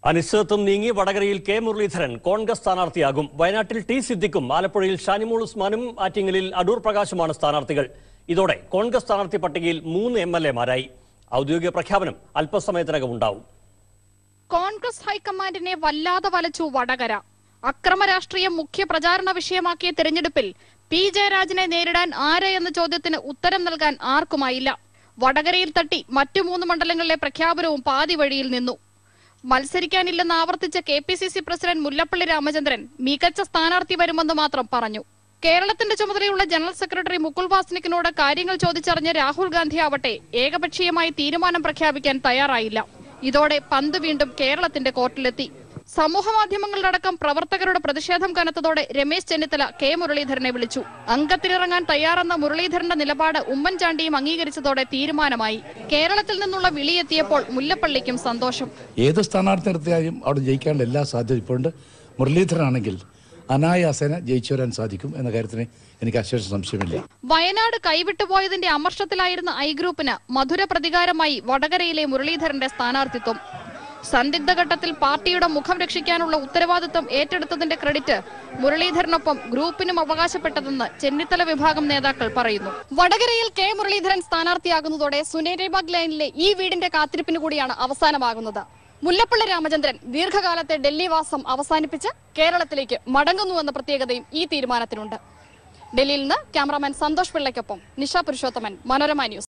അനിശ്ചിതത്വം നീങ്ങി വടകരയിൽ കെ മുരളീധരൻ കോൺഗ്രസ് സ്ഥാനാർത്ഥിയാകും വയനാട്ടിൽ ടി സിദ്ദിഖും ആലപ്പുഴയിൽ ഷാനിമോൾ ഉസ്മാനും ആറ്റിങ്ങലിൽ അടൂർ പ്രകാശുമാണ് സ്ഥാനാർത്ഥികൾ ഇതോടെ കോൺഗ്രസ് സ്ഥാനാർത്ഥി പട്ടികയിൽ മൂന്ന് എം എൽ എമാരായി ഔദ്യോഗിക പ്രഖ്യാപനം അല്പസമയത്തിനകം ഉണ്ടാവും കോൺഗ്രസ് ഹൈക്കമാൻഡിനെ വല്ലാതെ വലച്ചു വടകര അക്രമ രാഷ്ട്രീയം മുഖ്യ പ്രചാരണ വിഷയമാക്കിയ തെരഞ്ഞെടുപ്പിൽ പി ജയരാജനെ നേരിടാൻ ആര് എന്ന ചോദ്യത്തിന് ഉത്തരം നൽകാൻ ആർക്കുമായില്ല വടകരയിൽ തട്ടി മറ്റു മൂന്ന് മണ്ഡലങ്ങളിലെ പ്രഖ്യാപനവും പാതി വഴിയിൽ നിന്നു മത്സരിക്കാനില്ലെന്ന് ആവർത്തിച്ച K P C C president Mullappally Ramachandran മികച്ച സ്ഥാനാർത്ഥി വരുമെന്ന് മാത്രം പറഞ്ഞു കേരളത്തിന്റെ ചുമതലയുള്ള ജനറൽ സെക്രട്ടറി മുകുൾ വാസ്നിക്കിനോട് കാര്യങ്ങൾ ചോദിച്ചറിഞ്ഞ രാഹുൽ ഗാന്ധി ആവട്ടെ ഏകപക്ഷീയമായി തീരുമാനം പ്രഖ്യാപിക്കാൻ തയ്യാറായില്ല ഇതോടെ പന്ത് വീണ്ടും കേരളത്തിന്റെ കോർട്ടിലെത്തി സമൂഹ മാധ്യമങ്ങളിലടക്കം പ്രവർത്തകരുടെ പ്രതിഷേധം കനത്തതോടെ രമേശ് ചെന്നിത്തല കെ മുരളീധരനെ വിളിച്ചു അംഗത്തിലിറങ്ങാൻ തയ്യാറെന്ന മുരളീധരന്റെ നിലപാട് ഉമ്മൻചാണ്ടിയും അംഗീകരിച്ചതോടെ തീരുമാനമായി കേരളത്തിൽ നിന്നുള്ള വിളിയെത്തിയപ്പോൾ മുല്ലപ്പള്ളിക്കും സന്തോഷം ഏത് സ്ഥാനാർത്ഥി നിർത്തിയാലും അവിടെ ജയിക്കാനുള്ള എല്ലാ സാധ്യത ഇപ്പോഴുണ്ട് മുരളീധരനാണെങ്കിൽ അനായാസേന ജയിച്ചു വരാൻ സാധിക്കും എന്ന കാര്യത്തിന് എനിക്ക് അശേഷം സംശയമില്ല വയനാട് കൈവിട്ടുപോയതിന്റെ അമർഷത്തിലായിരുന്ന ഐ ഗ്രൂപ്പിന് മധുര പ്രതികാരമായി വടകരയിലെ മുരളീധരന്റെ സ്ഥാനാർത്ഥിത്വം സന്ദിഗ്ധ ഘട്ടത്തിൽ പാർട്ടിയുടെ മുഖം രക്ഷിക്കാനുള്ള ഉത്തരവാദിത്വം ഏറ്റെടുത്തതിന്റെ ക്രെഡിറ്റ് മുരളീധരനൊപ്പം ഗ്രൂപ്പിനും അവകാശപ്പെട്ടതെന്ന് ചെന്നിത്തല വിഭാഗം നേതാക്കൾ പറയുന്നു വടകരയിൽ കെ മുരളീധരൻ സ്ഥാനാർത്ഥിയാകുന്നതോടെ സുനേരബാഗ് ലൈനിലെ ഈ വീടിന്റെ കാത്തിരിപ്പിന് കൂടിയാണ് അവസാനമാകുന്നത് മുല്ലപ്പള്ളി രാമചന്ദ്രൻ ദീർഘകാലത്തെ ഡൽഹി വാസം അവസാനിപ്പിച്ച് കേരളത്തിലേക്ക് മടങ്ങുന്നുവെന്ന പ്രത്യേകതയും ഈ തീരുമാനത്തിനുണ്ട് ഡൽഹിയിൽ നിന്ന് ക്യാമറാമാൻ സന്തോഷ് പിള്ളയ്ക്കൊപ്പം നിഷ പുരുഷോത്തമൻ മനോരമ ന്യൂസ്